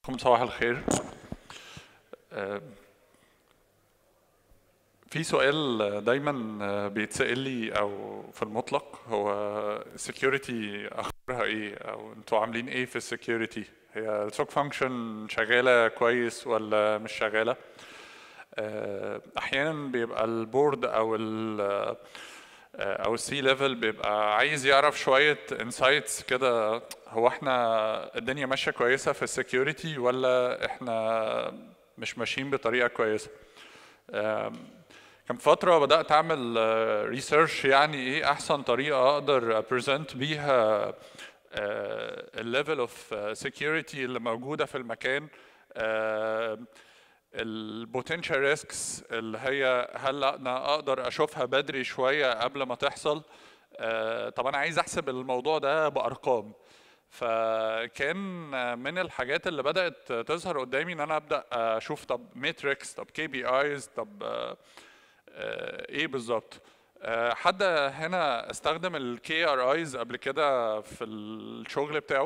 كم صباح الخير آه، في سؤال دايما بيتسأل لي او في المطلق هو security اخبارها ايه او انتوا عاملين ايه في السكيورتي هي السوك فانكشن شغاله كويس ولا مش شغاله آه، احيانا بيبقى البورد او ال او السي ليفل بيبقى عايز يعرف شويه انسايتس كده هو احنا الدنيا ماشيه كويسه في السكيورتي ولا احنا مش ماشيين بطريقه كويسه آم، كان فترة بدأت أعمل ريسيرش يعني إيه أحسن طريقة أقدر أبريزنت بيها الليفل اوف سكيورتي اللي موجودة في المكان البوتنشال ريسكس اللي هي هل انا اقدر اشوفها بدري شويه قبل ما تحصل آه، طب انا عايز احسب الموضوع ده بارقام فكان من الحاجات اللي بدات تظهر قدامي ان انا ابدا اشوف طب ماتريكس طب كي بي ايز طب آه، آه، ايه بالظبط آه، حد هنا استخدم الكي ار ايز قبل كده في الشغل بتاعه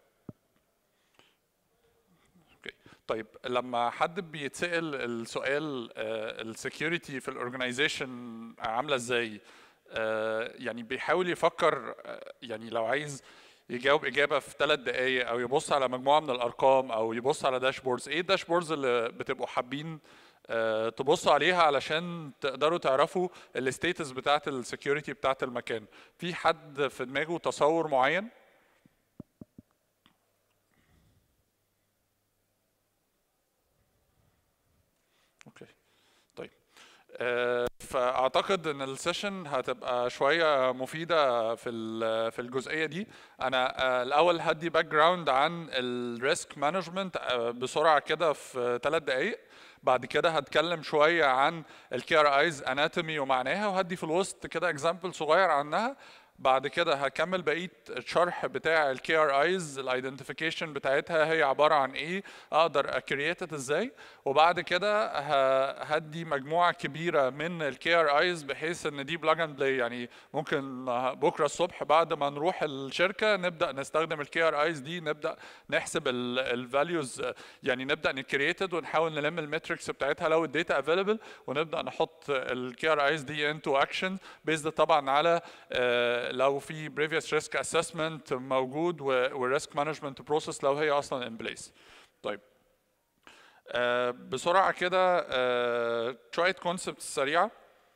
اوكي طيب لما حد بيتسأل السؤال السكيورتي في الاورجنايزيشن عامله ازاي آه، يعني بيحاول يفكر آه، يعني لو عايز يجاوب اجابه في ثلاث دقائق او يبص على مجموعه من الارقام او يبص على داشبوردز ايه الداشبوردز اللي بتبقوا حابين آه، تبصوا عليها علشان تقدروا تعرفوا الستيتس بتاعت السكيورتي بتاعت المكان في حد في دماغه تصور معين اوكي طيب آه، فاعتقد ان السيشن هتبقى شويه مفيده في ال- في الجزئيه دي انا آه، الاول هدي باك جراوند عن الريسك مانجمنت بسرعه كده في ثلاث دقائق بعد كده هتكلم شويه عن الكي ار ايز اناتومي ومعناها وهدي في الوسط كده اكزامبل صغير عنها بعد كده هكمل بقيه الشرح بتاع الكي ار ايز الايدنتيفيكيشن بتاعتها هي عباره عن ايه اقدر اكرييتد ازاي وبعد كده ه- هدي مجموعه كبيره من الكي ار ايز بحيث ان دي بلاج اند بلاي يعني ممكن بكره الصبح بعد ما نروح الشركه نبدا نستخدم الكي ار ايز دي نبدا نحسب الفاليوز يعني نبدا نكرييتد ونحاول نلم المتركس بتاعتها لو الداتا افيلبل ونبدا نحط الكي ار ايز دي انتو اكشن بيزد طبعا على آه، لو في بريفيوس ريسك اسسمنت موجود والريسك مانجمنت بروسيس لو هي اصلا ان بليس طيب آه، بسرعه كده آه، شويه كونسبتس سريعه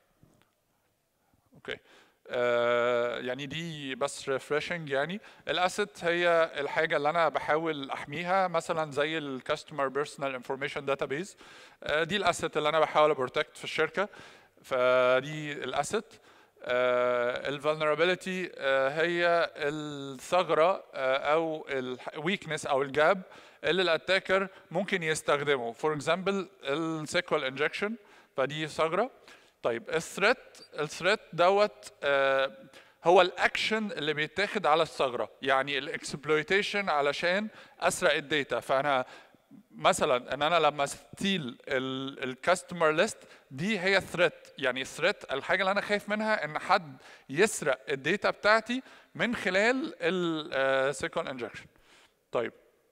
اوكي آه، يعني دي بس ريفرشنج يعني الاسيت هي الحاجه اللي انا بحاول احميها مثلا زي الكاستمر بيرسونال انفورميشن داتابيز دي الاسيت اللي انا بحاول ابروتكت في الشركه فدي الاسيت الفولنربيلتي هي الثغره آه، او الويكنس او الجاب اللي الاتاكر ممكن يستخدمه فور اكزامبل السيكوال انجكشن فدي ثغره طيب الثريت الثريت دوت آه، هو الاكشن اللي بيتاخد على الثغره يعني الاكسبلويتيشن علشان اسرق الداتا فانا مثلا ان انا لما ستيل الكاستمر ليست دي هي ثريت يعني ثريت الحاجه اللي انا خايف منها ان حد يسرق الداتا بتاعتي من خلال السيكون انجكشن طيب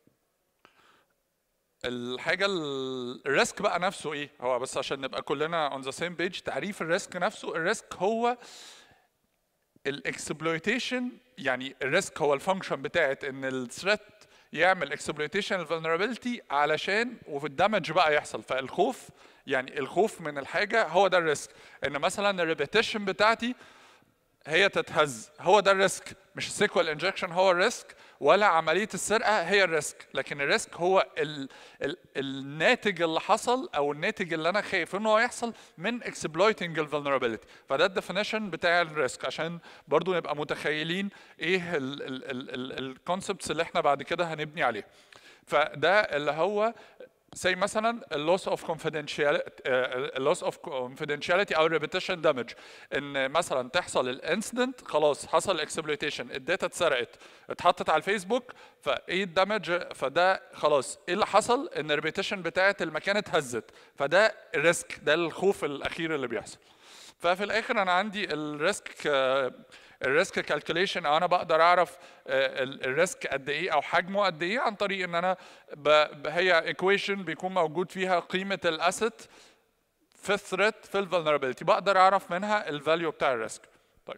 الحاجه ال- الريسك بقى نفسه ايه هو بس عشان نبقى كلنا اون ذا سيم بيج تعريف الريسك نفسه الريسك هو الاكسبلويتيشن يعني الريسك هو الفانكشن بتاعت ان الثريت يعمل اكسبلويتيشن الفولنربيلتي علشان وفي الدمج بقى يحصل فالخوف يعني الخوف من الحاجه هو ده الريسك ان مثلا الريبيتيشن بتاعتي هي تتهز هو ده الريسك مش السيكوال انجكشن هو الريسك ولا عمليه السرقه هي الريسك لكن الريسك هو ال ال الناتج اللي حصل او الناتج اللي انا خايف انه هو يحصل من exploiting الفولنربيلتي فده الديفينيشن بتاع الريسك عشان برضو نبقى متخيلين ايه الكونسبتس اللي احنا بعد كده هنبني عليه فده اللي هو زي مثلا اللوس اوف confidentiality اللوس اوف confidentiality او repetition damage ان مثلا تحصل الانسيدنت خلاص حصل اكسبلويتيشن الداتا اتسرقت اتحطت على الفيسبوك فايه الدمج فده خلاص ايه اللي حصل ان الريبيتيشن بتاعت المكان اتهزت فده الريسك ده الخوف الاخير اللي بيحصل ففي الاخر انا عندي الريسك الريسك كالكوليشن او انا بقدر اعرف الريسك قد ايه او حجمه قد ايه عن طريق ان انا ب... هي ايكويشن بيكون موجود فيها قيمه الاسيت في الثريت في الفولنربيلتي بقدر اعرف منها الفاليو بتاع الريسك طيب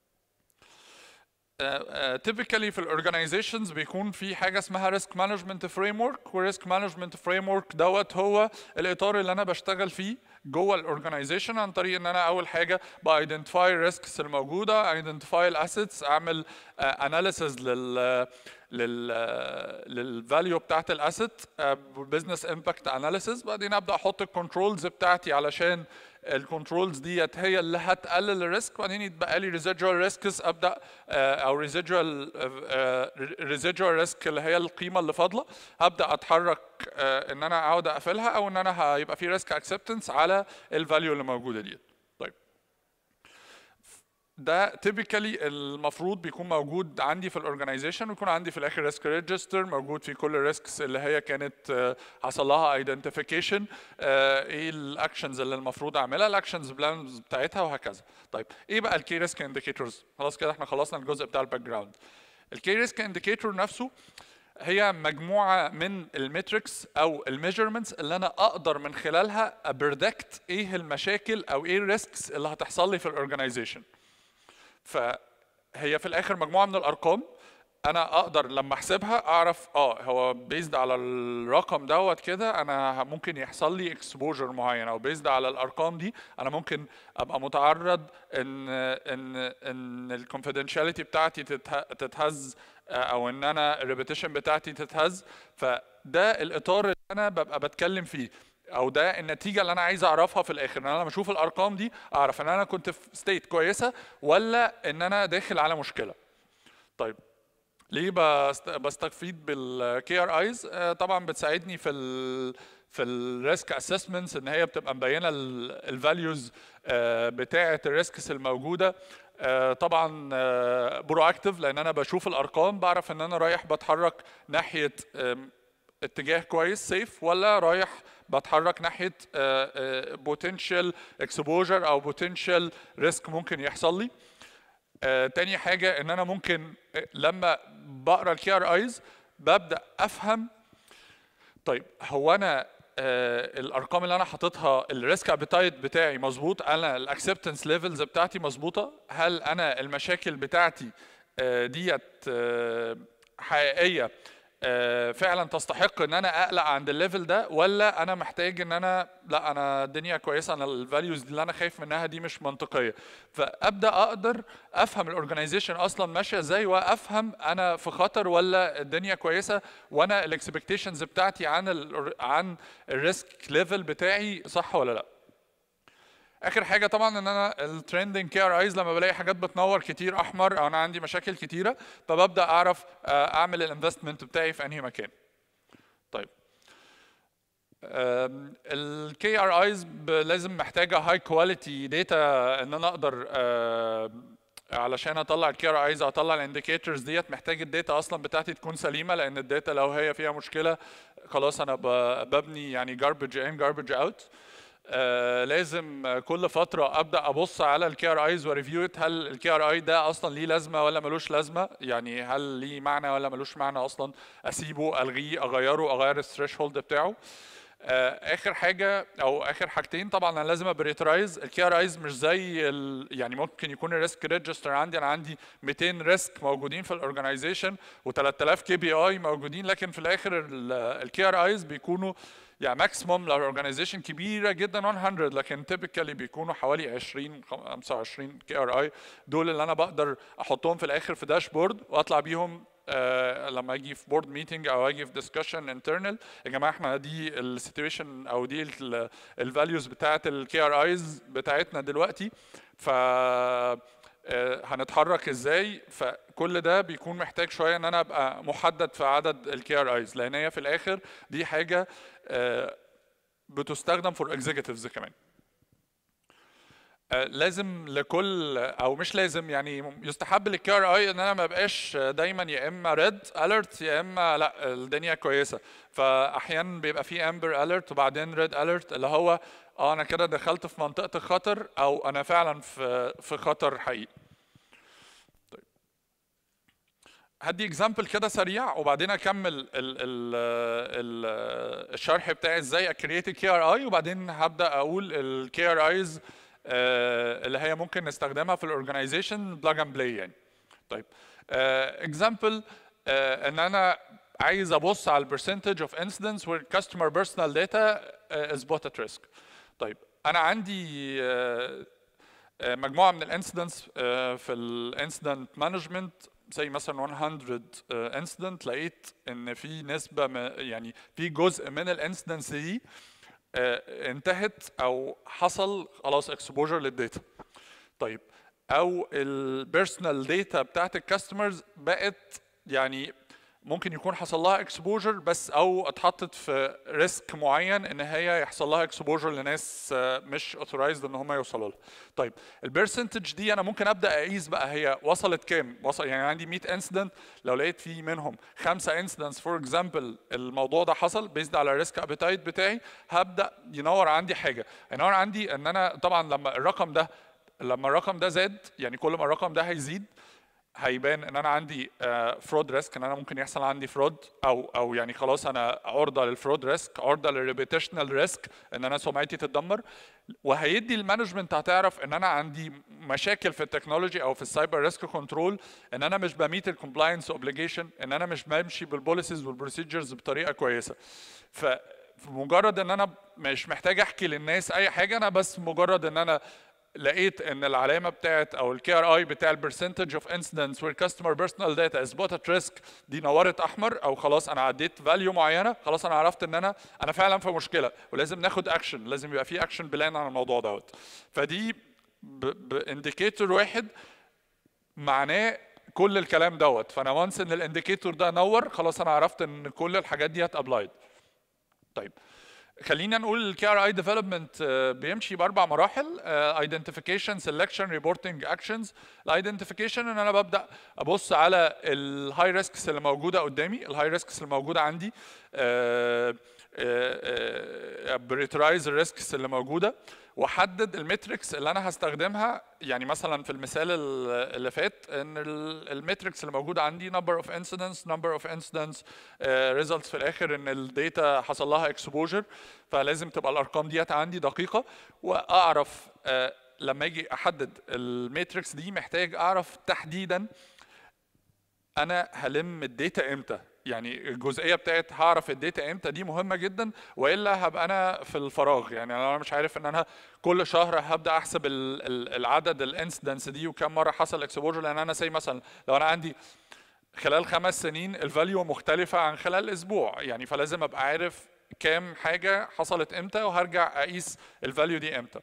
تيبيكالي في الاورجنايزيشنز بيكون في حاجه اسمها ريسك مانجمنت فريم ورك والريسك مانجمنت فريم ورك دوت هو الاطار اللي انا بشتغل فيه جوه الاورجنايزيشن عن طريق ان انا اول حاجه بايدنتيفاي الريسكس الموجوده ايدنتيفاي الاسيتس اعمل اناليسز لل لل للفاليو بتاعت الاسيت بزنس امباكت اناليسز بعدين ابدا احط الكنترولز بتاعتي علشان الكنترولز ديت هي اللي هتقلل الريسك بعدين يتبقى لي ريزيدوال ريسكس ابدا او ريزيدوال ريزيدوال ريسك اللي هي القيمه اللي فاضله هبدا اتحرك ان انا اقعد اقفلها او ان انا هيبقى في ريسك اكسبتنس على الفاليو اللي موجوده ديت طيب ده تيبيكالي المفروض بيكون موجود عندي في الاورجنايزيشن ويكون عندي في الاخر ريسك ريجستر موجود في كل الريسكس اللي هي كانت حصل لها ايدنتيفيكيشن ايه الاكشنز اللي المفروض اعملها الاكشنز بلانز بتاعتها وهكذا طيب ايه بقى الكي ريسك انديكيتورز خلاص كده احنا خلصنا الجزء بتاع الباك جراوند الكي ريسك انديكيتور نفسه هي مجموعه من الميتريكس او الميجرمنتس اللي انا اقدر من خلالها ابردكت ايه المشاكل او ايه الريسكس اللي هتحصل لي في الاورجنايزيشن فهي في الاخر مجموعه من الارقام انا اقدر لما احسبها اعرف اه هو بيزد على الرقم دوت كده انا ممكن يحصل لي اكسبوجر معين او بيزد على الارقام دي انا ممكن ابقى متعرض ان ان ان الكونفيدنشاليتي بتاعتي تتهز او ان انا الريبيتيشن بتاعتي تتهز فده الاطار اللي انا ببقى بتكلم فيه او ده النتيجه اللي انا عايز اعرفها في الاخر ان انا لما اشوف الارقام دي اعرف ان انا كنت في ستيت كويسه ولا ان انا داخل على مشكله طيب ليه بستفيد بالكي ار ايز طبعا بتساعدني في ال في الريسك اسسمنتس ان هي بتبقى مبينه الفاليوز بتاعه الريسكس الموجوده طبعا برو اكتف لان انا بشوف الارقام بعرف ان انا رايح بتحرك ناحيه اتجاه كويس سيف ولا رايح بتحرك ناحيه بوتنشال اكسبوجر او بوتنشال ريسك ممكن يحصل لي آه، تاني حاجه ان انا ممكن لما بقرا الكي ار ايز ببدا افهم طيب هو انا آه، الارقام اللي انا حاططها الريسك ابيتايت بتاعي مظبوط انا الاكسبتنس ليفلز بتاعتي مظبوطه هل انا المشاكل بتاعتي آه، ديت آه، حقيقيه آه، فعلا تستحق ان انا اقلق عند الليفل ده ولا انا محتاج ان انا لا انا الدنيا كويسه انا الفاليوز اللي انا خايف منها دي مش منطقيه فابدا اقدر افهم الاورجنايزيشن اصلا ماشيه ازاي وافهم انا في خطر ولا الدنيا كويسه وانا الاكسبكتيشنز بتاعتي عن ال عن الريسك ليفل بتاعي صح ولا لا اخر حاجه طبعا ان انا الترندنج كي ار ايز لما بلاقي حاجات بتنور كتير احمر او انا عندي مشاكل كتيره فببدا اعرف آه، اعمل الانفستمنت بتاعي في انهي مكان طيب الكي ار ايز لازم محتاجه هاي كواليتي داتا ان انا اقدر آه، علشان اطلع الكي ار ايز اطلع الانديكيتورز ديت محتاج الداتا اصلا بتاعتي تكون سليمه لان الداتا لو هي فيها مشكله خلاص انا ب- ببني يعني garbage in garbage out آه لازم كل فتره ابدا ابص على الكي ار ايز وريفيو هل الكي ار اي ده اصلا ليه لازمه ولا ملوش لازمه يعني هل ليه معنى ولا ملوش معنى اصلا اسيبه الغيه اغيره اغير الثريش هولد بتاعه آه، اخر حاجه او اخر حاجتين طبعا انا لازم ابريترايز الكي ار ايز مش زي ال يعني ممكن يكون الريسك ريجستر عندي انا عندي 200 ريسك موجودين في الاورجنايزيشن و3000 كي بي اي موجودين لكن في الاخر الكي ار ايز بيكونوا يعني ماكسيموم لو الاورجنايزيشن كبيره جدا 100 لكن تيبيكالي بيكونوا حوالي 20 25 كي ار اي دول اللي انا بقدر احطهم في الاخر في داشبورد واطلع بيهم آه، لما اجي في بورد ميتنج او اجي في ديسكشن انترنال يا جماعه احنا دي السيتويشن او دي الفاليوز بتاعت الكي ار ايز بتاعتنا دلوقتي ف آه، هنتحرك ازاي فكل ده بيكون محتاج شويه ان انا ابقى محدد في عدد الكي ار ايز لان هي في الاخر دي حاجه آه، بتستخدم فور اكزيكتيفز كمان آه، لازم لكل او مش لازم يعني يستحب للكي ار اي ان انا ما بقاش دايما يا اما ريد اليرت يا اما لا الدنيا كويسه فاحيانا بيبقى في امبر اليرت وبعدين ريد اليرت اللي هو اه انا كده دخلت في منطقه الخطر او انا فعلا في في خطر حقيقي هدي اكزامبل كده سريع وبعدين اكمل ال ال ال الشرح بتاعي ازاي اكريت الكي ار اي وبعدين هبدا اقول الكي ار ايز اللي هي ممكن نستخدمها في الاورجنايزيشن بلاج اند بلاي يعني طيب اكزامبل ان انا عايز ابص على البرسنتج اوف انسيدنتس where customer personal data uh, is put at risk طيب انا عندي uh, uh, مجموعه من الانسيدنتس في الانسيدنت مانجمنت زي مثلا 100 انسيدنت لقيت ان في نسبه يعني في جزء من الانسيدنتس دي انتهت او حصل خلاص اكسبوجر للداتا طيب او البيرسونال داتا بتاعت الكاستمرز بقت يعني ممكن يكون حصل لها اكسبوجر بس او اتحطت في ريسك معين ان هي يحصل لها اكسبوجر لناس مش اوثرايزد ان هم يوصلوا لها. طيب البرسنتج دي انا ممكن ابدا اقيس بقى هي وصلت كام؟ وصل يعني عندي 100 انسيدنت لو لقيت في منهم خمسه انسيدنتس فور اكزامبل الموضوع ده حصل بيزد على الريسك ابيتايت بتاعي هبدا ينور عندي حاجه، ينور عندي ان انا طبعا لما الرقم ده لما الرقم ده زاد يعني كل ما الرقم ده هيزيد هيبان ان انا عندي فرود ريسك ان انا ممكن يحصل عندي فرود او او يعني خلاص انا عرضه للفرود ريسك عرضه للريبيتيشنال ريسك ان انا سمعتي تتدمر وهيدي المانجمنت هتعرف ان انا عندي مشاكل في التكنولوجي او في السايبر ريسك كنترول ان انا مش بميت الكومبلاينس اوبليجيشن ان انا مش بمشي بالبوليسيز والبروسيجرز بطريقه كويسه ف مجرد ان انا مش محتاج احكي للناس اي حاجه انا بس مجرد ان انا لقيت ان العلامه بتاعت او الكي ار اي بتاع البرسنتج اوف انسيدنتس وير كاستمر بيرسونال داتا از بوت ات ريسك دي نورت احمر او خلاص انا عديت فاليو معينه خلاص انا عرفت ان انا انا فعلا في مشكله ولازم ناخد اكشن لازم يبقى في اكشن بلان على الموضوع دوت فدي بانديكيتور واحد معناه كل الكلام دوت فانا وانس ان الانديكيتور ده نور خلاص انا عرفت ان كل الحاجات دي ابلايد طيب خلينا نقول الكي ار اي ديفلوبمنت بيمشي باربع مراحل ايدنتيفيكيشن سelection ريبورتنج اكشنز الايدنتيفيكيشن ان انا ببدا ابص على الهاي ريسكس اللي موجوده قدامي الهاي ريسكس اللي موجوده عندي بريترايز الريسكس اللي موجوده واحدد المتركس اللي انا هستخدمها يعني مثلا في المثال اللي فات ان المتركس اللي موجوده عندي نمبر اوف انسيدنتس نمبر اوف انسيدنتس ريزلتس في الاخر ان الداتا حصل لها اكسبوجر فلازم تبقى الارقام ديت عندي دقيقه واعرف uh, لما اجي احدد الماتريكس دي محتاج اعرف تحديدا انا هلم الداتا امتى يعني الجزئيه بتاعت هعرف الداتا امتى دي مهمه جدا والا هبقى انا في الفراغ يعني انا مش عارف ان انا كل شهر هبدا احسب العدد الانسيدنس دي وكم مره حصل اكسبوجر لان انا سي مثلا لو انا عندي خلال خمس سنين الفاليو مختلفه عن خلال اسبوع يعني فلازم ابقى عارف كام حاجه حصلت امتى وهرجع اقيس الفاليو دي امتى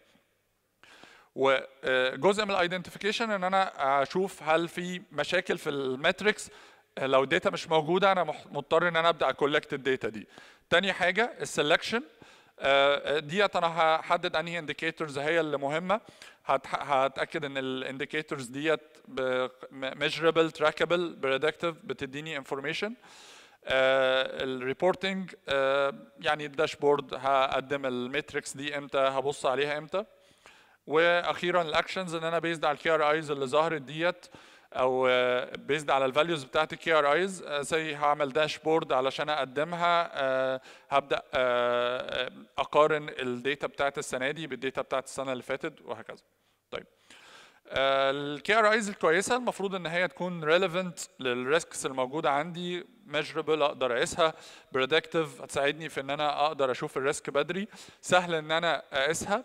وجزء من الايدنتيفيكيشن ان انا اشوف هل في مشاكل في الماتريكس لو الداتا مش موجوده انا مضطر ان انا ابدا اكولكت الداتا دي تاني حاجه السلكشن ديت انا هحدد انهي انديكيتورز هي اللي مهمه هتاكد ان الانديكيتورز ديت ميجربل تراكبل بريدكتيف بتديني انفورميشن الريبورتنج يعني الداشبورد هقدم الماتريكس دي امتى هبص عليها امتى واخيرا الاكشنز ان انا بيزد على الكي ار ايز اللي ظهرت ديت او بيزد على الفاليوز بتاعت الكي ار ايز زي هعمل داشبورد علشان اقدمها هبدا اقارن الداتا بتاعت السنه دي بالداتا بتاعت السنه اللي فاتت وهكذا طيب الكي ار ايز الكويسه المفروض ان هي تكون ريليفنت للريسكس الموجوده عندي ميجربل اقدر اقيسها بريدكتيف هتساعدني في ان انا اقدر اشوف الريسك بدري سهل ان انا اقيسها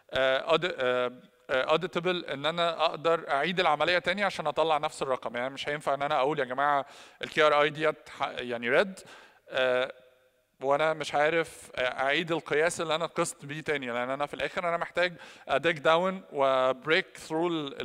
اوديتبل ان انا اقدر اعيد العمليه تاني عشان اطلع نفس الرقم يعني مش هينفع ان انا اقول يا جماعه الكي ار اي ديت يعني ريد وانا مش عارف اعيد القياس اللي انا قست بيه تاني لان انا في الاخر انا محتاج اديك داون وبريك ثرو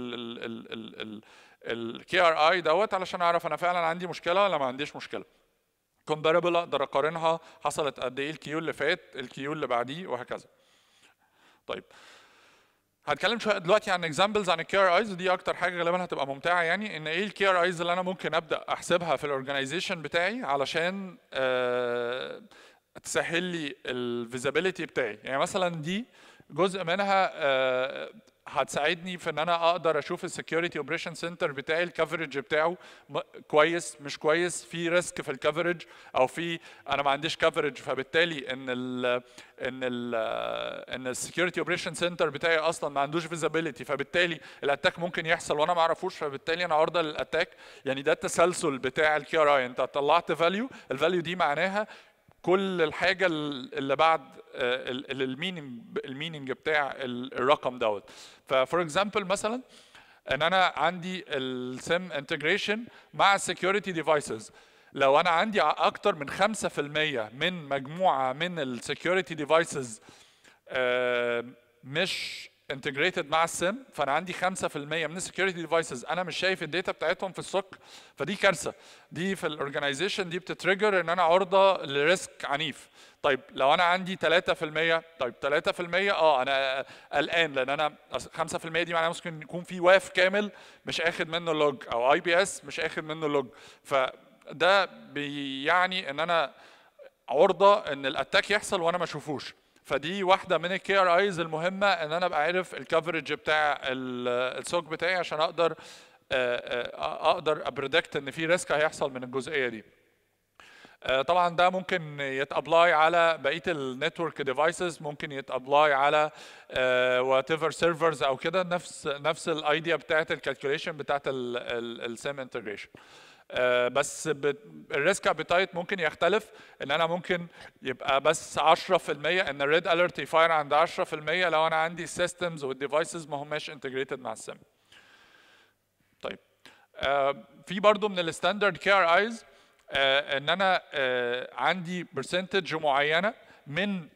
الكي ار اي دوت علشان اعرف انا فعلا عندي مشكله ولا ما عنديش مشكله كومباربل اقدر اقارنها حصلت قد ايه الكيو اللي فات الكيو اللي بعديه وهكذا طيب هتكلم شويه دلوقتي عن اكزامبلز عن الكي ار ايز ودي اكتر حاجه غالبا هتبقى ممتعه يعني ان ايه الكي ار ايز اللي انا ممكن ابدا احسبها في الاورجنايزيشن بتاعي علشان أه تسهل لي الفيزابيليتي بتاعي يعني مثلا دي جزء منها أه هتساعدني في ان انا اقدر اشوف السكيورتي اوبريشن سنتر بتاعي الكفرج بتاعه م- كويس مش كويس في ريسك في الكفرج او في انا ما عنديش كفرج فبالتالي ان ال ان ال ان السكيورتي اوبريشن سنتر بتاعي اصلا ما عندوش فيزابيلتي فبالتالي الاتاك ممكن يحصل وانا ما اعرفوش فبالتالي انا عرضه للاتاك يعني ده التسلسل بتاع الكي ار اي انت طلعت فاليو الفاليو دي معناها كل الحاجه اللي بعد الميننج الميننج بتاع ال- الرقم دوت ففور اكزامبل مثلا ان انا عندي السيم انتجريشن مع السكيورتي ديفايسز لو انا عندي اكتر من 5% من مجموعه من السكيورتي ديفايسز مش انتجريتد مع السيم فانا عندي 5% من السكيورتي ديفايسز انا مش شايف الداتا بتاعتهم في السوق فدي كارثه دي في الاورجنايزيشن دي بتتريجر ان انا عرضه لريسك عنيف طيب لو انا عندي 3% طيب 3% اه انا قلقان لان انا أصل 5% دي معناها ممكن يكون في واف كامل مش اخد منه لوج او اي بي اس مش اخد منه لوج فده بيعني ان انا عرضه ان الاتاك يحصل وانا ما اشوفوش فدي واحده من الكي ار ايز المهمه ان انا ابقى عارف الكفرج بتاع ال- السوق بتاعي عشان اقدر آه، آه، اقدر ابريدكت ان في ريسك هيحصل من الجزئيه دي آه، طبعا ده ممكن يتابلاي على بقيه النتورك ديفايسز ممكن يتابلاي على وات ايفر سيرفرز او كده نفس نفس الايديا بتاعت الكالكوليشن بتاعت السيم انتجريشن بس الريسك ابيتايت ممكن يختلف ان انا ممكن يبقى بس 10% ان الريد اليرت يفاير عند 10% لو انا عندي السيستمز والديفايسز ما هماش انتجريتد مع السيم طيب آه، في برضو من الستاندرد كي ار ايز ان انا آه، عندي برسنتج معينه من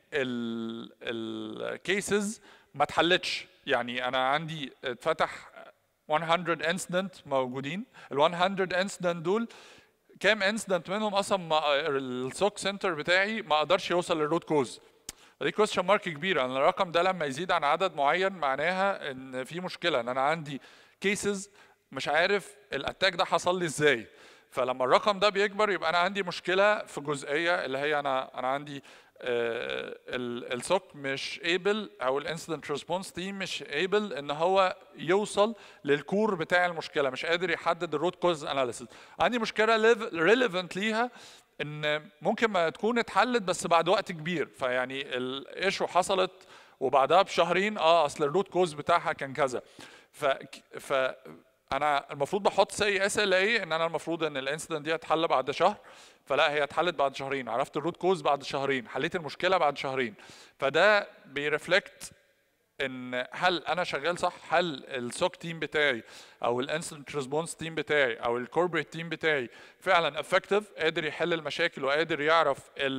الكيسز ما اتحلتش يعني انا عندي اتفتح 100 انسيدنت موجودين ال 100 انسيدنت دول كام انسيدنت منهم اصلا ما السوك سنتر بتاعي ما قدرش يوصل للروت كوز دي كويستشن مارك كبيره ان الرقم ده لما يزيد عن عدد معين معناها ان في مشكله ان انا عندي كيسز مش عارف الاتاك ده حصل لي ازاي فلما الرقم ده بيكبر يبقى انا عندي مشكله في جزئيه اللي هي انا انا عندي السوك مش ايبل او الانسيدنت ريسبونس تيم مش ايبل ان هو يوصل للكور بتاع المشكله مش قادر يحدد الروت كوز اناليسيس عندي مشكله ريليفنت ليها ان ممكن ما تكون اتحلت بس بعد وقت كبير فيعني الايشو حصلت وبعدها بشهرين اه اصل الروت كوز بتاعها كان كذا ف ف انا المفروض بحط سي اس ال اي ان انا المفروض ان الانسيدنت دي هتحل بعد شهر فلا هي اتحلت بعد شهرين عرفت الروت كوز بعد شهرين حليت المشكله بعد شهرين فده بيرفلكت ان هل انا شغال صح هل السوك تيم بتاعي او الانسيدنت ريسبونس تيم بتاعي او الكوربريت تيم بتاعي فعلا افكتيف قادر يحل المشاكل وقادر يعرف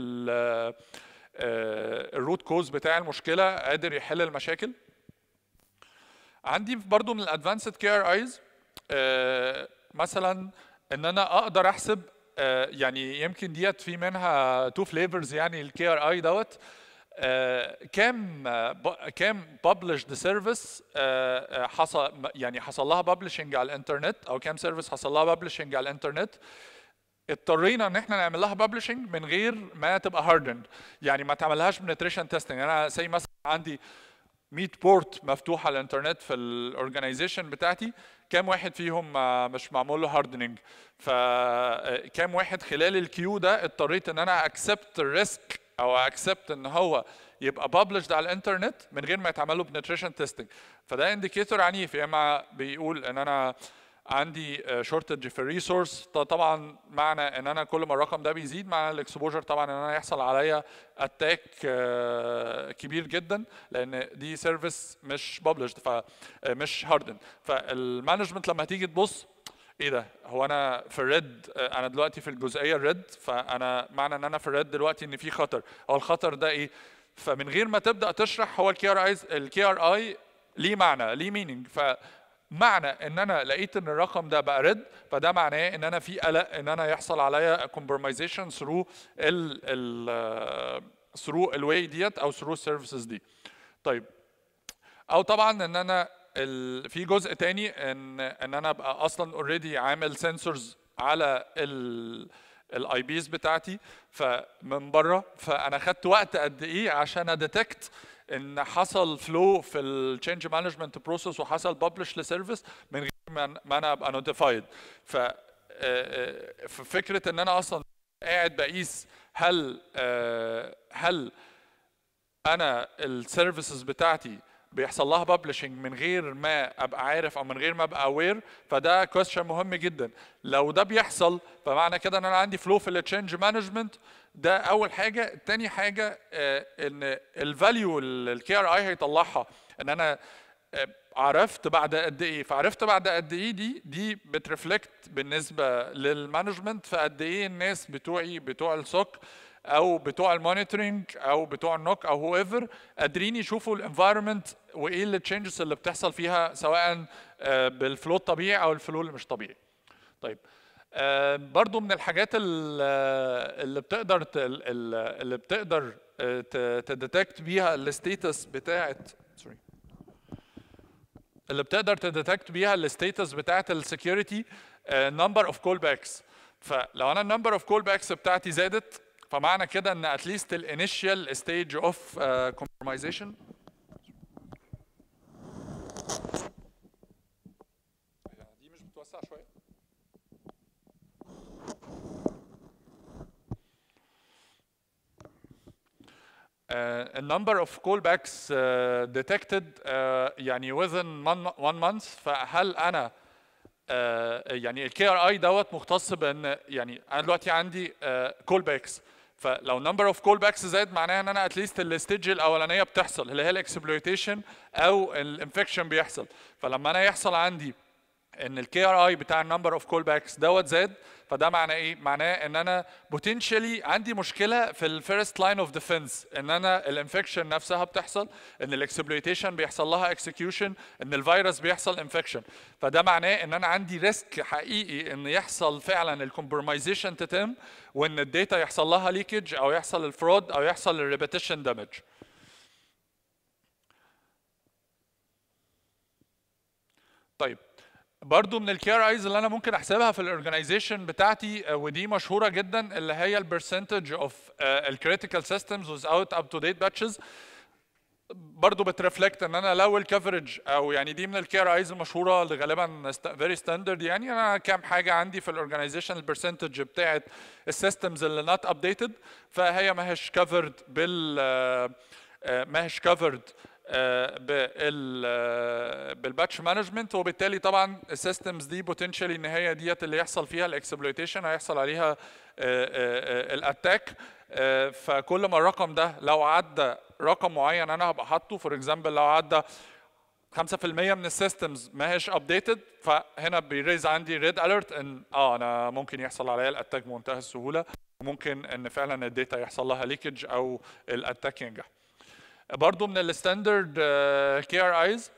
الروت كوز بتاع المشكله قادر يحل المشاكل عندي برضو من الادفانسد كي ار ايز مثلا ان انا اقدر احسب آه، يعني يمكن ديت في منها تو فليفرز يعني الكي ار اي دوت آه، كام آه، ب- كام ببلشد سيرفيس حصل يعني حصل لها ببلشنج على الانترنت او كام سيرفيس حصل لها ببلشنج على الانترنت اضطرينا ان احنا نعمل لها ببلشنج من غير ما تبقى هاردند يعني ما تعملهاش بنتريشن تيستنج انا زي مثلا عندي 100 بورت مفتوح على الانترنت في الاورجنايزيشن بتاعتي كام واحد فيهم آه، مش معمول له هاردنينج فكام واحد خلال الكيو ده اضطريت ان انا اكسبت الريسك او اكسبت ان هو يبقى ببلشد على الانترنت من غير ما يتعمل له بنتريشن تيستنج فده انديكيتور عنيف يا اما بيقول ان انا عندي شورتج في الريسورس طبعا معنى ان انا كل ما الرقم ده بيزيد معنى الاكسبوجر طبعا ان انا يحصل عليا اتاك كبير جدا لان دي سيرفيس مش ببلشد فمش هاردن فالمانجمنت لما تيجي تبص ايه ده هو انا في الريد انا دلوقتي في الجزئيه الريد فانا معنى ان انا في الريد دلوقتي ان في خطر هو الخطر ده ايه فمن غير ما تبدا تشرح هو الكي ار اي الكي ار اي ليه معنى ليه مينينج فمعنى ان انا لقيت ان الرقم ده بقى ريد فده معناه ان انا في قلق ان انا يحصل عليا كومبرمايزيشن ثرو ال ال ثرو الواي ديت او ثرو السيرفيسز دي طيب او طبعا ان انا ال... في جزء تاني ان ان انا ابقى اصلا اوريدي عامل سنسورز على ال الاي بيز بتاعتي فمن بره فانا خدت وقت قد ايه عشان اديتكت ان حصل فلو في التشينج مانجمنت بروسيس وحصل ببلش لسيرفيس من غير ما ما انا ابقى نوتيفايد ف آه، آه، ففكره ان انا اصلا قاعد بقيس هل آه، هل انا السيرفيسز بتاعتي بيحصل لها ببلشنج من غير ما ابقى عارف او من غير ما ابقى اوير فده كويستشن مهم جدا لو ده بيحصل فمعنى كده ان انا عندي فلو في التشينج مانجمنت ده اول حاجه تاني حاجه آه، ان الفاليو الكي ار اي هيطلعها ان انا آه، عرفت بعد قد ايه فعرفت بعد قد ايه دي دي بترفلكت بالنسبه للمانجمنت فقد ايه الناس بتوعي بتوع السوك او بتوع المونيتورنج او بتوع النوك او هو ايفر قادرين يشوفوا الانفايرمنت وايه التشينجز اللي بتحصل فيها سواء آه، بالفلو الطبيعي او الفلو اللي مش طبيعي طيب آه، برضو من الحاجات ال- اللي بتقدر ت- ال- ال- اللي بتقدر تديتكت بيها الستيتس بتاعت سوري اللي بتقدر تديتكت بيها الستيتس بتاعت السكيورتي نمبر اوف كول باكس فلو انا النمبر اوف كول باكس بتاعتي زادت فمعنى كده ان اتليست الانيشال ستيج اوف كومبرومايزيشن دي مش بتوسع شويه uh, a number of callbacks uh, detected uh, يعني within one, one month فهل انا uh, يعني الكي ار اي دوت مختص بان يعني انا دلوقتي عندي كول باكس فلو نمبر اوف كول باكس زاد معناها ان انا اتليست الستيج الاولانيه بتحصل اللي هي الاكسبلويتيشن او الانفكشن بيحصل فلما انا يحصل عندي ان الكي ار اي بتاع النمبر اوف كول باكس دوت زاد فده معناه ايه؟ معناه ان انا بوتنشالي عندي مشكله في الفيرست لاين اوف ديفنس ان انا الانفكشن نفسها بتحصل ان الاكسبلويتيشن بيحصل لها اكسكيوشن ان الفيروس بيحصل انفكشن فده معناه ان انا عندي ريسك حقيقي ان يحصل فعلا الكومبرومايزيشن تتم وان الداتا يحصل لها ليكج او يحصل الفرود او يحصل الريبيتيشن دامج طيب برضو من الكي ار ايز اللي انا ممكن احسبها في الاورجنايزيشن بتاعتي آه، ودي مشهوره جدا اللي هي البرسنتج اوف الكريتيكال سيستمز without اب تو ديت باتشز برضو بترفلكت ان انا لو الكفرج او يعني دي من الكي ار ايز المشهوره اللي غالبا فيري ستاندرد يعني انا كام حاجه عندي في الاورجنايزيشن البرسنتج بتاعت السيستمز اللي نوت ابديتد فهي ما هيش كفرد بال آه، آه، ما هيش كفرد بال بالباتش مانجمنت وبالتالي طبعا السيستمز دي بوتنشالي ان هي ديت اللي يحصل فيها الاكسبلويتيشن هيحصل عليها الاتاك فكل ما الرقم ده لو عدى رقم معين انا هبقى حاطه فور اكزامبل لو عدى 5% من السيستمز ما هيش ابديتد فهنا بيريز عندي ريد اليرت ان اه انا ممكن يحصل عليا الاتاك بمنتهى السهوله وممكن ان فعلا الداتا يحصل لها ليكج او الاتاك ينجح برضو من الستاندرد كي ار ايز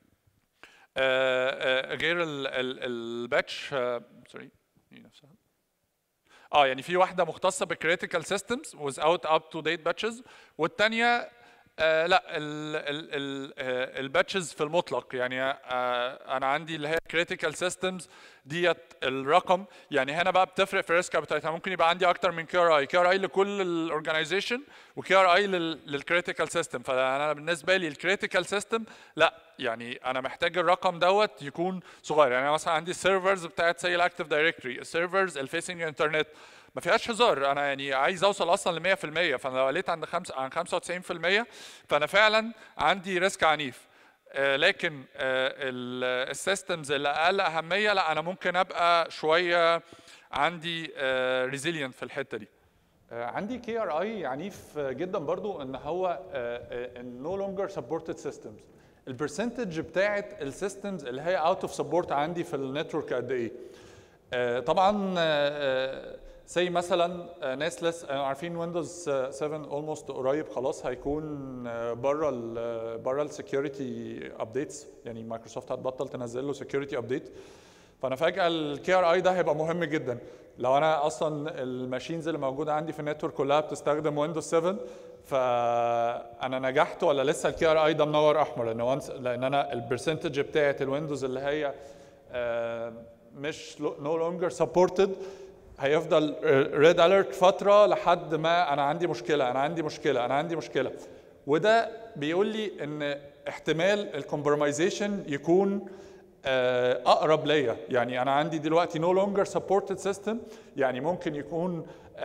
غير الباتش سوري دي نفسها اه يعني في واحده مختصه بالكريتيكال سيستمز without up to date batches والثانيه آه لا الباتشز في المطلق يعني آه انا عندي اللي هي كريتيكال سيستمز ديت الرقم يعني هنا بقى بتفرق في الريسك ابيتايت ممكن يبقى عندي اكتر من كي ار اي كي ار اي لكل الاورجنايزيشن وكي ار اي للكريتيكال سيستم فانا بالنسبه لي الكريتيكال سيستم لا يعني انا محتاج الرقم دوت يكون صغير يعني أنا مثلا عندي السيرفرز بتاعت سي الاكتيف دايركتوري السيرفرز الفيسنج انترنت ما فيهاش هزار انا يعني عايز اوصل اصلا ل 100% فانا لو قلت عند خمس عن 95% فانا فعلا عندي ريسك عنيف آه، لكن السيستمز اللي اقل اهميه لا انا ممكن ابقى شويه عندي ريزيلينت في الحته دي آه، عندي كي ار اي عنيف جدا برضو ان هو نو لونجر سبورتد سيستمز البرسنتج بتاعت السيستمز اللي هي اوت اوف سبورت عندي في النتورك قد ايه آه، طبعا زي مثلا آه، ناس لسه آه، عارفين ويندوز 7 اولموست قريب خلاص هيكون بره ال بره السكيورتي ابديتس يعني مايكروسوفت هتبطل تنزل له سكيورتي ابديت فانا فجاه الكي ار اي ده هيبقى مهم جدا لو انا اصلا الماشينز اللي موجوده عندي في النتورك كلها بتستخدم ويندوز 7 فانا نجحت ولا لسه الكي ار اي ده منور احمر لان وانس لان انا البرسنتج بتاعت الويندوز اللي هي آه، مش نو لونجر سبورتد هيفضل ريد اليرت فتره لحد ما انا عندي مشكله انا عندي مشكله انا عندي مشكله وده بيقول لي ان احتمال الكومبرمايزيشن يكون آه، اقرب ليا يعني انا عندي دلوقتي نو لونجر سبورتد سيستم يعني ممكن يكون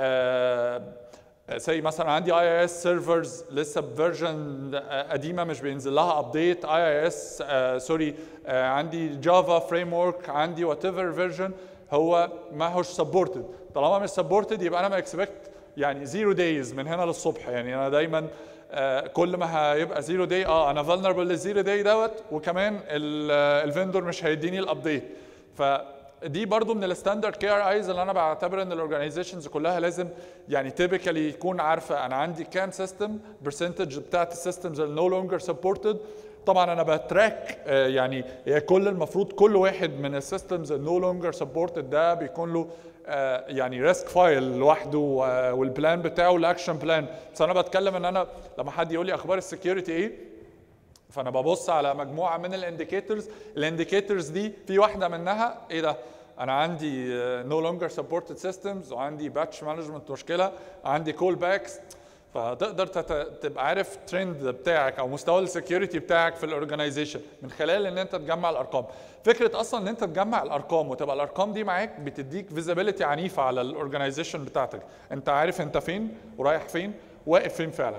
زي مثلا عندي اي اي اس سيرفرز لسه بفيرجن قديمه مش بينزل لها ابديت اي اي اس سوري عندي جافا فريم ورك عندي وات ايفر فيرجن هو ما هوش سبورتد طالما مش سبورتد يبقى انا ما اكسبكت يعني زيرو دايز من هنا للصبح يعني انا دايما آه، كل ما هيبقى زيرو داي اه انا فولنربل للزيرو داي دوت وكمان الفندور مش هيديني الابديت فدي برضو من الستاندرد كي ار ايز اللي انا بعتبر ان الاورجنايزيشنز كلها لازم يعني تيبيكالي يكون عارفه انا عندي كام سيستم برسنتج بتاعت السيستمز اللي نو لونجر سبورتد طبعا انا بتراك آه، يعني هي كل المفروض كل واحد من السيستمز النو لونجر سبورتد ده بيكون له آه، يعني ريسك فايل لوحده آه، والبلان بتاعه الاكشن بلان بس انا بتكلم ان انا لما حد يقول لي اخبار السكيورتي ايه فانا ببص على مجموعه من الانديكيتورز الانديكيتورز دي في واحده منها ايه ده انا عندي نو لونجر سبورتد سيستمز وعندي باتش مانجمنت مشكله عندي كول باكس فتقدر تت- تبقى عارف ترند بتاعك او مستوى السكيورتي بتاعك في الاورجنايزيشن من خلال ان انت تجمع الارقام فكره اصلا ان انت تجمع الارقام وتبقى الارقام دي معاك بتديك فيزيبيليتي عنيفه على الاورجنايزيشن بتاعتك انت عارف انت فين ورايح فين واقف فين فعلا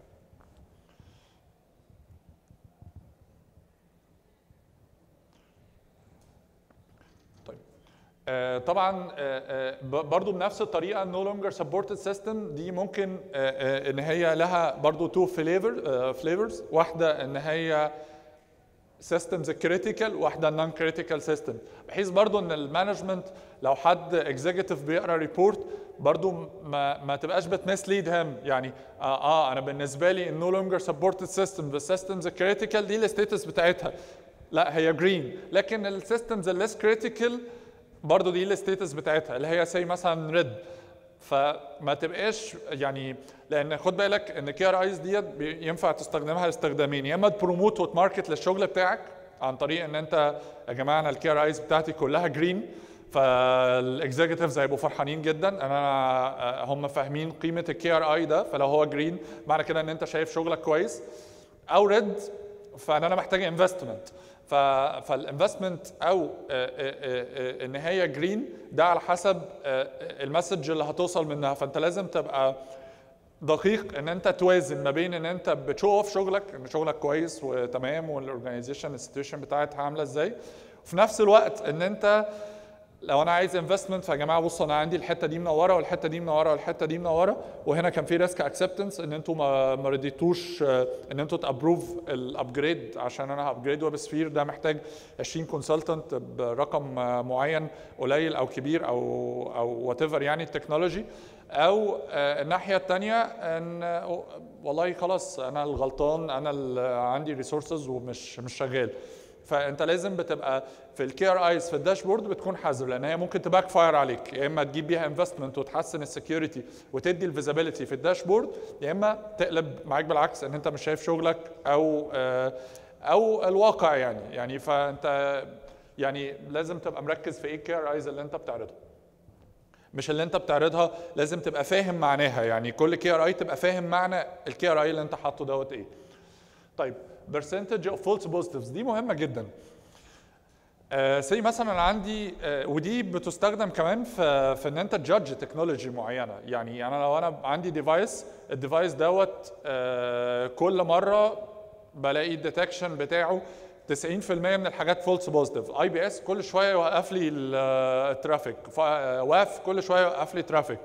طيب آه، طبعا آه، آه، ب- برضو بنفس الطريقه نو لونجر سبورتد سيستم دي ممكن آه، آه، ان هي لها برضو تو فليفر فليفرز واحده ان هي سيستمز كريتيكال واحده نون كريتيكال سيستم بحيث برضو ان المانجمنت لو حد اكزيكتيف بيقرا ريبورت برضو ما ما تبقاش بتمسليد هم يعني اه, آه انا بالنسبه لي النو لونجر سبورتد سيستم بالسيستمز الكريتيكال دي الستيتس بتاعتها لا هي جرين لكن السيستمز الليس كريتيكال برضو دي الستيتس بتاعتها اللي هي زي مثلا ريد فما تبقاش يعني لان خد بالك ان كي ار ايز ديت بي- ينفع تستخدمها لاستخدامين يا اما تبروموت وتماركت للشغل بتاعك عن طريق ان انت يا جماعه انا الكي ار ايز بتاعتي كلها جرين فالاكزيكتيفز هيبقوا فرحانين جدا انا هم فاهمين قيمه الكي ار اي ده فلو هو جرين معنى كده ان انت شايف شغلك كويس او ريد فان انا محتاج انفستمنت فالانفستمنت او آه، آه، آه، آه، ان هي جرين ده على حسب آه، المسج اللي هتوصل منها فانت لازم تبقى دقيق ان انت توازن ما بين ان انت بتشو اوف شغلك ان شغلك كويس وتمام والاورجنايزيشن السيتويشن بتاعتها عامله ازاي وفي نفس الوقت ان انت لو انا عايز انفستمنت فيا جماعه بصوا انا عندي الحته دي منوره والحته دي منوره والحته دي منوره وهنا كان في ريسك اكسبتنس ان انتوا ما ما رضيتوش آه، ان انتوا تابروف الابجريد عشان انا هابجريد ويب سفير ده محتاج 20 كونسلتنت برقم آه، معين قليل او كبير او او وات ايفر يعني التكنولوجي او آه، الناحيه الثانيه ان آه، والله خلاص انا الغلطان انا اللي عندي ريسورسز ومش مش شغال فانت لازم بتبقى في الكي ار ايز في الداشبورد بتكون حذر لان هي ممكن تباك فاير عليك يا اما تجيب بيها انفستمنت وتحسن السكيورتي وتدي الفيزابيلتي في الداشبورد يا اما تقلب معاك بالعكس ان انت مش شايف شغلك او آه، او الواقع يعني يعني فانت يعني لازم تبقى مركز في ايه الكي ار ايز اللي انت بتعرضها مش اللي انت بتعرضها لازم تبقى فاهم معناها يعني كل كي ار اي تبقى فاهم معنى الكي ار اي اللي انت حاطه دوت ايه طيب percentage of false positives دي مهمه جدا سي مثلا أنا عندي آه، ودي بتستخدم كمان في في ان انت تجادج تكنولوجي معينه يعني انا لو انا عندي ديفايس الديفايس دوت آه، كل مره بلاقي الديتكشن بتاعه 90% من الحاجات فولس بوزيتيف اي بي اس كل شويه يوقف لي ال- الترافيك ف- آه، واف كل شويه يوقف لي ترافيك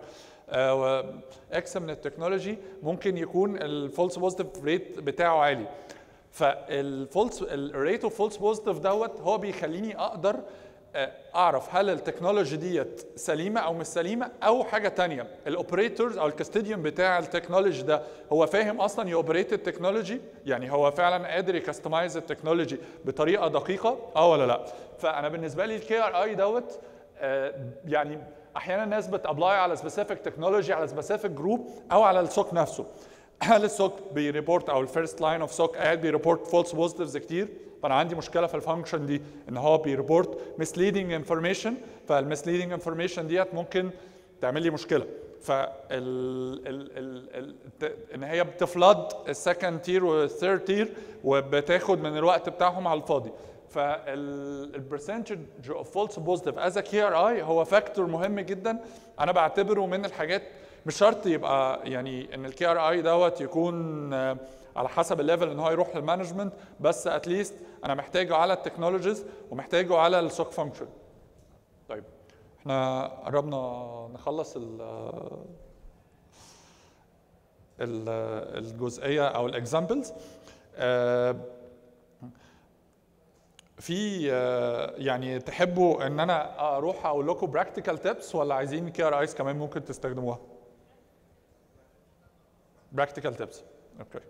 اكس من التكنولوجي ممكن يكون الفولس بوزيتيف ريت بتاعه عالي فالفولس الريت اوف فولس بوزيتيف دوت هو بيخليني اقدر آه، اعرف هل التكنولوجي ديت سليمه او مش سليمه او حاجه تانية الاوبريتورز او الكاستيديوم بتاع التكنولوجي ده هو فاهم اصلا يوبريت التكنولوجي يعني هو فعلا قادر يكستمايز التكنولوجي بطريقه دقيقه اه ولا لا فانا بالنسبه لي الكي ار اي دوت آه، يعني احيانا الناس بتابلاي على سبيسيفيك تكنولوجي على سبيسيفيك جروب او على السوق نفسه هل السوق بيريبورت او الفيرست لاين اوف سوق قاعد بيريبورت فولس بوزيتيفز كتير فانا عندي مشكله في الفانكشن دي ان هو بيريبورت misleading انفورميشن فالمسليدنج انفورميشن ديت ممكن تعمل لي مشكله ف ال ال ال ال ت- ان هي بتفلاد السكند تير والثيرد تير وبتاخد من الوقت بتاعهم على الفاضي فالبرسنتج اوف فولس بوزيتيف از ا كي ار اي هو فاكتور مهم جدا انا بعتبره من الحاجات مش شرط يبقى يعني ان الكي ار اي دوت يكون آه، على حسب الليفل ان هو يروح للمانجمنت بس اتليست انا محتاجه على التكنولوجيز ومحتاجه على السوك فانكشن طيب احنا قربنا نخلص ال ال- الجزئيه او الاكزامبلز في آه، يعني تحبوا ان انا اروح اقول لكم براكتيكال تيبس ولا عايزين كي ار ايز كمان ممكن تستخدموها براكتيكال تيبس اوكي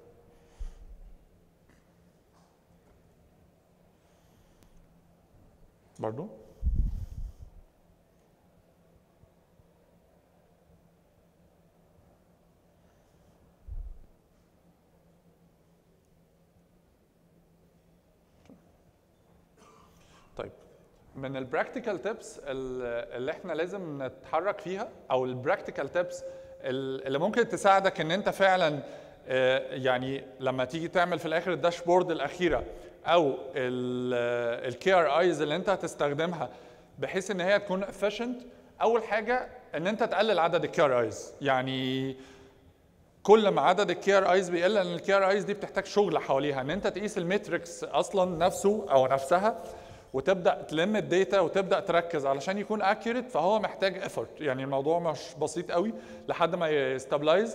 برضو طيب من البراكتيكال تيبس اللي احنا لازم نتحرك فيها او البراكتيكال تيبس اللي ممكن تساعدك ان انت فعلا آه، يعني لما تيجي تعمل في الاخر الداشبورد الاخيره او الكي ار ايز اللي انت هتستخدمها بحيث ان هي تكون efficient اول حاجه ان انت تقلل عدد الكي ار ايز يعني كل ما عدد الكي ار ايز بيقل لان الكي ار ايز دي بتحتاج شغل حواليها ان انت تقيس الميتريكس اصلا نفسه او نفسها وتبدا تلم الداتا وتبدا تركز علشان يكون اكيوريت فهو محتاج ايفورت يعني الموضوع مش بسيط قوي لحد ما يستابلايز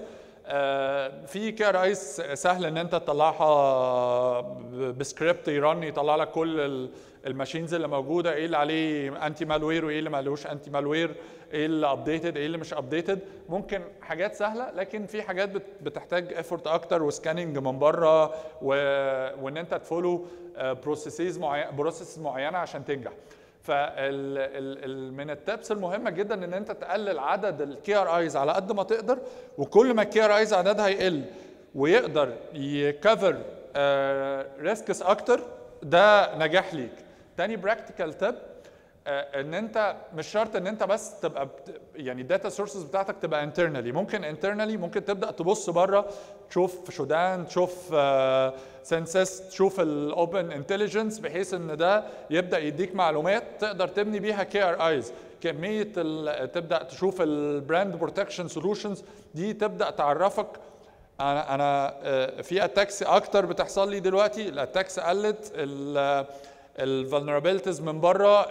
في كي ار ايز سهل ان انت تطلعها ب- بسكريبت يرن يطلع لك كل ال- الماشينز اللي موجوده ايه اللي عليه انتي مالوير وايه اللي مالوش انتي مالوير ايه اللي ابديتد ايه اللي مش ابديتد ممكن حاجات سهله لكن في حاجات بت- بتحتاج ايفورت اكتر وسكاننج من بره و... وان انت تفولو بروسيسز معين بروسيس معينه عشان تنجح فال ال ال من التبس المهمه جدا ان انت تقلل عدد الكي ار ايز على قد ما تقدر وكل ما الكي ار ايز عددها يقل ويقدر يكفر ريسكس اكتر ده نجاح ليك تاني براكتيكال تب ان انت مش شرط ان انت بس تبقى بت... يعني الداتا سورسز بتاعتك تبقى انترنالي ممكن انترنالي ممكن تبدا تبص بره تشوف شودان تشوف سنسس تشوف الاوبن انتليجنس بحيث ان ده يبدا يديك معلومات تقدر تبني بيها كي ار ايز كميه ال... تبدا تشوف البراند بروتكشن سولوشنز دي تبدا تعرفك انا انا آه، في اتاكس اكتر بتحصل لي دلوقتي الاتاكس قلت الفولنربيلتيز من بره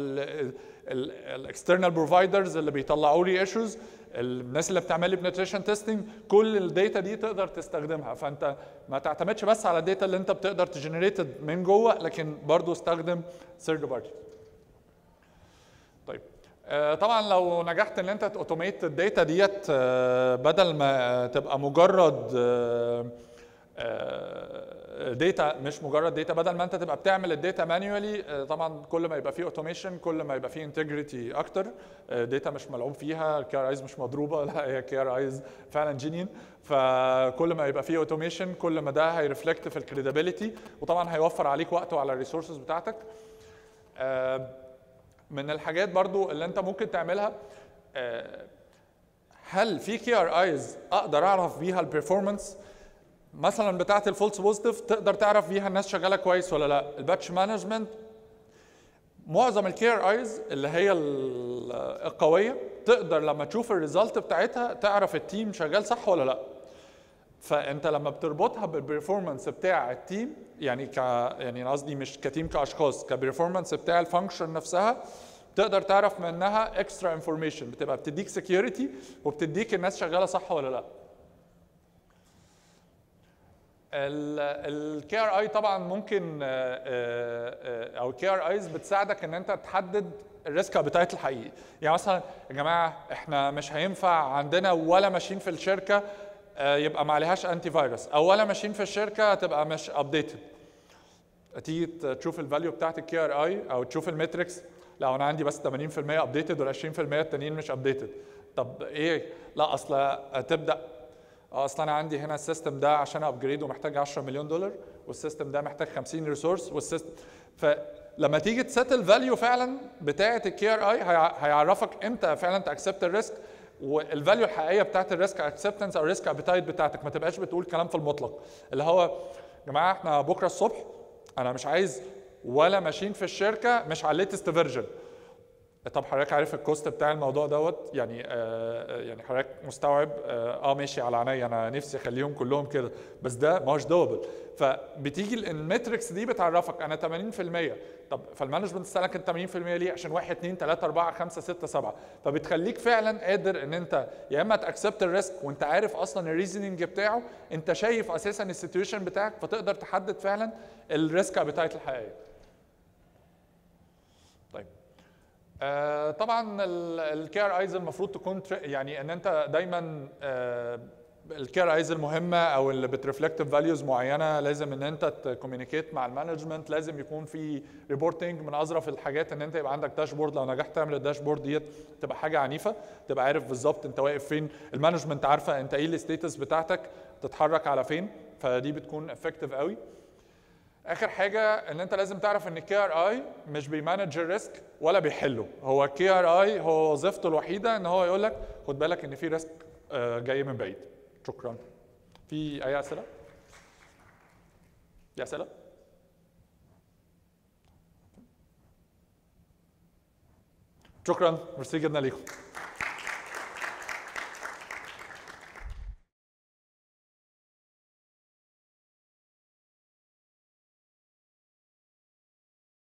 الاكسترنال بروفايدرز اللي بيطلعوا لي ايشوز الناس اللي بتعمل لي بنتريشن تيستنج كل الداتا دي تقدر تستخدمها فانت ما تعتمدش بس على الداتا اللي انت بتقدر تجنريت من جوه لكن برضو استخدم ثيرد بارتي طيب آه، طبعا لو نجحت ان انت اوتوميت الداتا ديت آه، بدل ما تبقى مجرد داتا مش مجرد داتا بدل ما انت تبقى بتعمل الداتا مانيوالي طبعا كل ما يبقى فيه اوتوميشن كل ما يبقى فيه انتجريتي اكتر داتا مش ملعوب فيها الكي ار ايز مش مضروبه لا هي كي ار ايز فعلا جينيين فكل ما يبقى فيه اوتوميشن كل ما ده هيرفلكت في الكريديبيليتي وطبعا هيوفر عليك وقت وعلى الريسورسز بتاعتك آه، من الحاجات برضو اللي انت ممكن تعملها آه، هل في كي ار ايز اقدر اعرف بيها البرفورمانس مثلا بتاعه الفولس بوزيتيف تقدر تعرف بيها الناس شغاله كويس ولا لا الباتش مانجمنت معظم الكي ار ايز اللي هي ال- القويه تقدر لما تشوف الريزلت بتاعتها تعرف التيم شغال صح ولا لا فانت لما بتربطها بالبرفورمانس بتاع التيم يعني ك يعني أنا قصدي مش كتيم كاشخاص كبرفورمانس بتاع الفانكشن نفسها تقدر تعرف منها اكسترا انفورميشن بتبقى بتديك سكيورتي وبتديك الناس شغاله صح ولا لا الكي ار اي طبعا ممكن آه، آه، آه، او الكي ار ايز بتساعدك ان انت تحدد الريسك ابيتايت الحقيقي يعني مثلا يا جماعه احنا مش هينفع عندنا ولا ماشين في الشركه آه، يبقى ما عليهاش انتي فيروس او ولا ماشين في الشركه تبقى مش ابديتد تيجي تشوف الفاليو بتاعت الكي ار اي او تشوف المتركس لو انا عندي بس 80% ابديتد وال 20% التانيين مش ابديتد طب ايه لا اصل تبدا اه اصل انا عندي هنا السيستم ده عشان ابجريد ومحتاج 10 مليون دولار والسيستم ده محتاج 50 ريسورس والسيستم فلما تيجي تسيت الفاليو فعلا بتاعه الكي ار اي هيعرفك امتى فعلا تاكسبت الريسك والفاليو الحقيقيه بتاعت الريسك اكسبتنس او الريسك ابيتايت بتاعتك ما تبقاش بتقول كلام في المطلق اللي هو يا جماعه احنا بكره الصبح انا مش عايز ولا ماشين في الشركه مش على الليتست فيرجن طب حضرتك عارف الكوست بتاع الموضوع دوت يعني آه يعني حضرتك مستوعب اه, آه ماشي على عينيا انا نفسي اخليهم كلهم كده بس ده ما هوش دوبل فبتيجي المتركس دي بتعرفك انا 80% طب فالمانجمنت سالك انت 80% ليه عشان 1 2 3 4 5 6 7 فبتخليك فعلا قادر ان انت يا اما تاكسبت الريسك وانت عارف اصلا الريزننج بتاعه انت شايف اساسا السيتويشن بتاعك فتقدر تحدد فعلا الريسك ابيتايت الحقيقيه طيب آه طبعا الكي ار ايز المفروض تكون يعني ان انت دايما آه الكير ايز المهمه او اللي بترفلكت فاليوز معينه لازم ان انت تكومينيكيت مع المانجمنت لازم يكون في ريبورتنج من اظرف الحاجات ان انت يبقى عندك داشبورد لو نجحت تعمل الداشبورد ديت تبقى حاجه عنيفه تبقى عارف بالظبط انت واقف فين المانجمنت عارفه انت ايه الستيتس بتاعتك تتحرك على فين فدي بتكون افكتيف قوي اخر حاجه ان انت لازم تعرف ان الكي ار اي مش بيمانج الريسك ولا بيحله هو الكي ار اي هو وظيفته الوحيده ان هو يقول لك خد بالك ان في ريسك جاي من بعيد شكرا في اي اسئله في اسئله شكرا ميرسي جدا ليكم